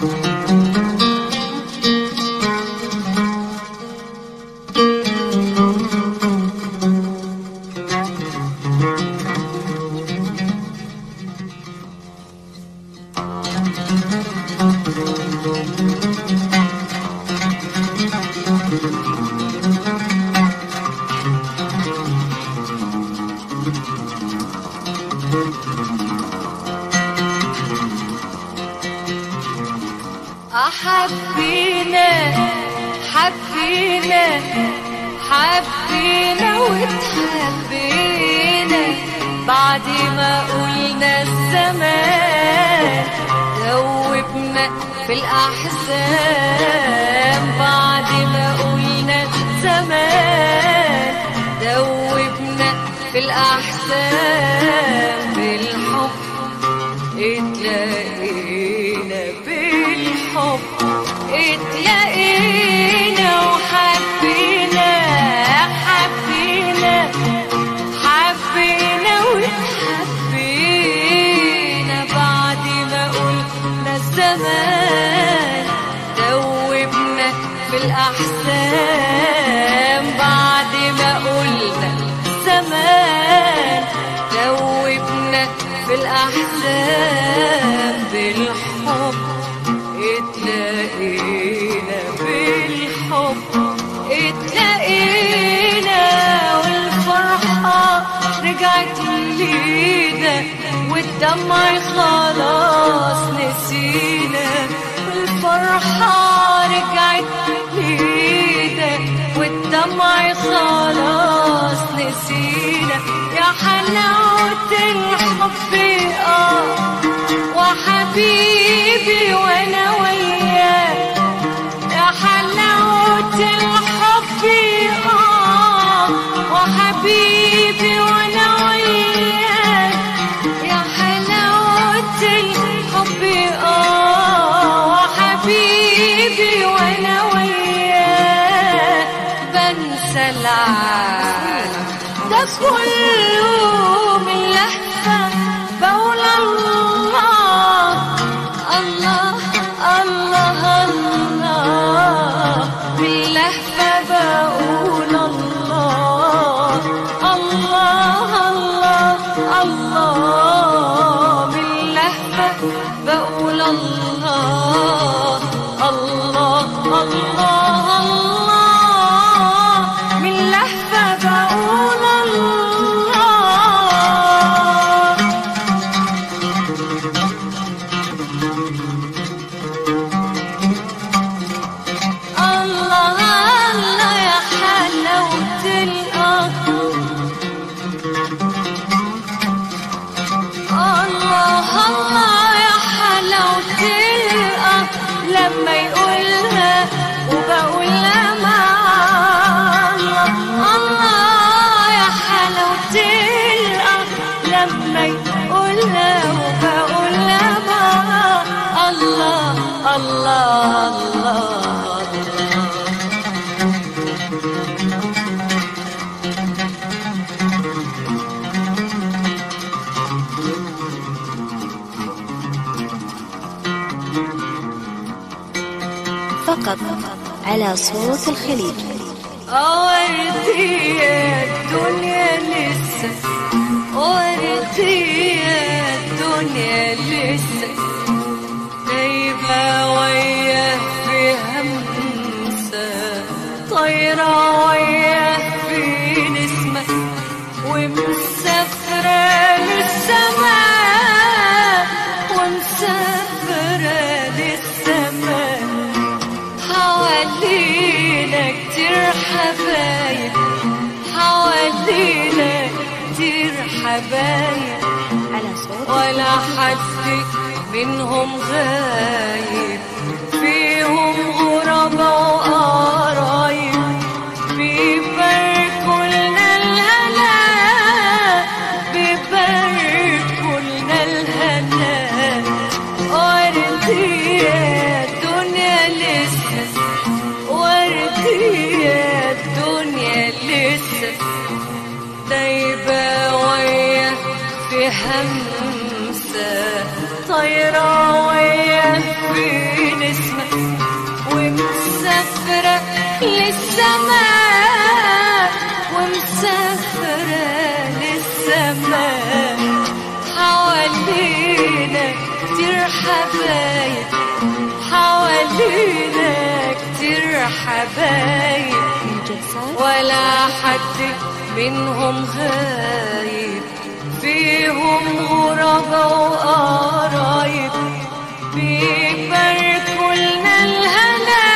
حبينا حبينا حبينا وتحبينا بعد ما قلنا الزمان ذوبنا في الأحزان بعد ما قلنا الزمان ذوبنا في الأحزان بالحب اتلاقينا بالحب اتلاقينا وحبينا حبينا حبينا وحبينا بعد ما قلنا الزمان دوبنا في الأحزان بعد ما قلنا الزمان دوبنا في الأحزان بالحب اتلاقينا بالحب اتلاقينا والفرحة رجعت لينا والدمع خلاص نسينا والفرحة رجعت لينا والدمع خلاص نسينا يا حلاوة الحب اه وحبيبي وانا وياك يا حلاوة الحب اه وحبيبي وانا وياك يا حلاوة الحب اه وحبيبي وانا وياك بنسى العالم ده كله من لهفة بقول الله الله الله الله باللهفة بقول الله الله الله الله باللهفة بقول الله الله الله الله من لهفة بقول الله الله الله يا حلاوة القمر الله الله يا حلاوة القمر لما يقولها وبقولها مع الله الله يا حلاوة القمر لما يقولها وبقولها مع الله الله الله فقط على صوت الخليج وردي يا الدنيا لسه وردي يا الدنيا لسه دايبة وياه في همسة طايرة وياه في نسمة ومسافرة للسماء ومسافرة للسماء حوالينا كتير حبايب حوالينا كتير حبايب على صوت ولا حد منهم غايب فيهم غرباء وقرايب بيباركوا لنا الهنا بيباركوا لنا الهنا وردي يا الدنيا لسه وردي يا الدنيا لسه دايبة ويا في همسة طايرة ويا في حبايب حوالينا كتير حبايب من جلسات ولا حد منهم غايب فيهم غرباء وقرايب بيباركوا لنا الهنا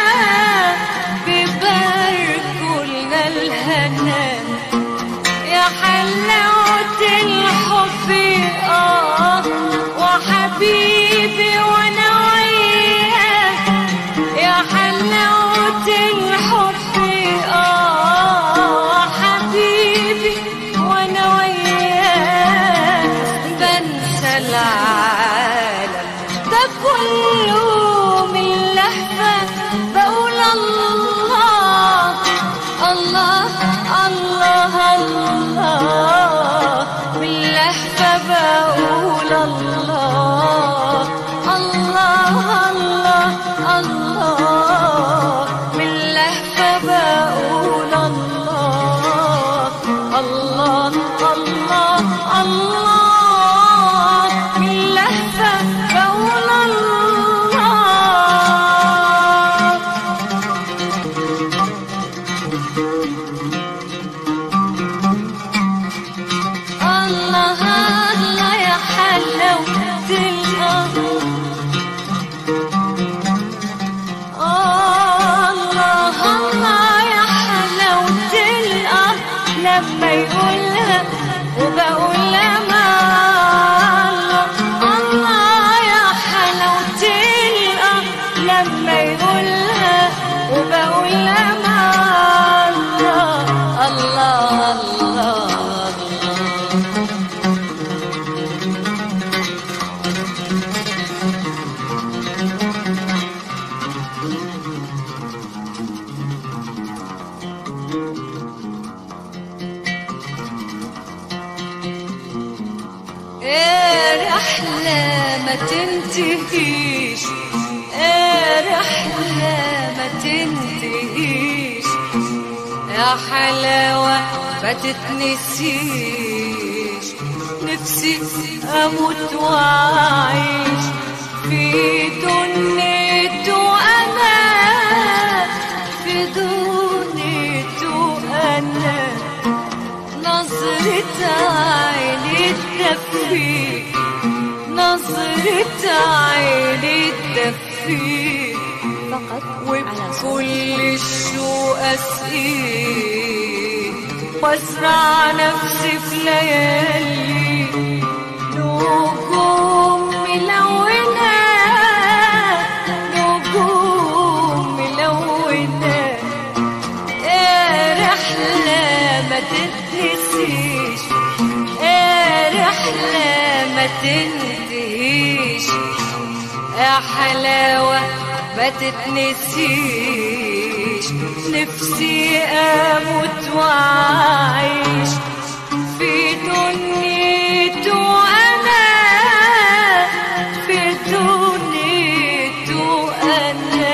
بيباركوا لنا الهنا يا حلاوة الحب اه وحبيبي وانا وياك يا حلاوة الحب اه حبيبي وانا وياك بنسى العالم ده كله من لهفة بقول الله الله الله الله من لهفة بقول الله الله الله الله من لهفة بقول الله الله الله الله من لهفة بقول الله الله الله يا حلاوة الأرض الله الله يا حلاوة الأرض لما يقولها وبقولها مع الله الله يا حلاوة الأرض لما يقولها وبقولها مع الله الله الله ايه رحلة ما تنتهيش ايه رحلة ما تنتهيش يا حلاوة ما تتنسيش نفسي اموت واعيش في دنيته انا في دنيته انا نظرة عيني تدفي نظرة عيني تدفي فقط على صوت وبكل الشوق أسقيه وازرع نفسي في ليالي نجوم ملونة نجوم ملونة ايه رحلة ما تتنسيش ايه رحلة ما تنتهيش يا حلاوة ما تتنسيش نفسي اموت واعيش في دنيته انا في دنيته انا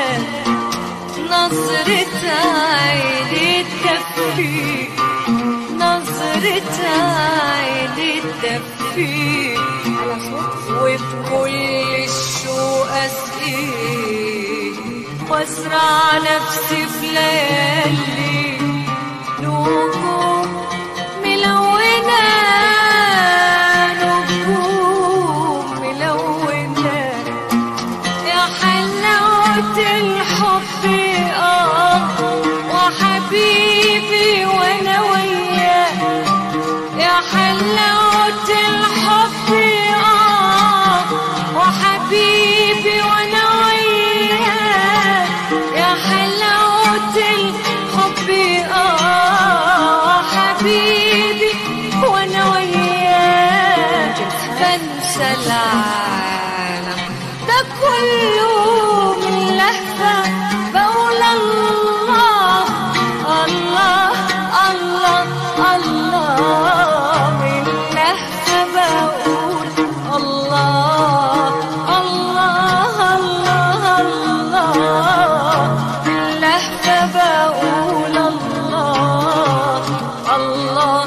نظرة عيني تدفي نظرة عيني تدفي على صوت وبكل الشوق اسقيه وازرع نفسي في ليالي نجوم ملونة نجوم ملونة يا حلاوة الحب اه وحبيبي وانا وياك يا حلاوة الحب اه وحبيبي وانا وياك يا حلاوة الحب اه حبيبي وانا وياك بنسى العالم ده كله من لهفة بقول الله الله الله الله من لهفة بقول الله الله الله الله من لهفة بقول الله الله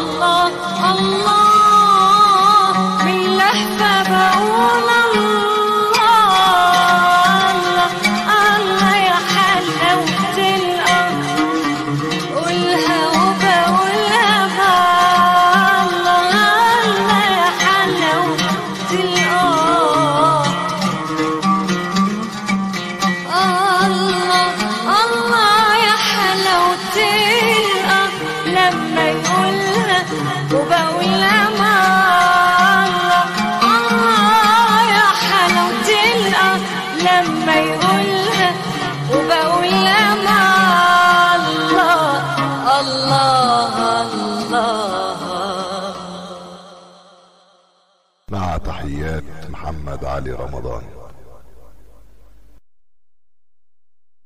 الله الله من لهفة بقول الله لما يقولها وبقولها مع الله الله الله مع تحيات محمد علي رمضان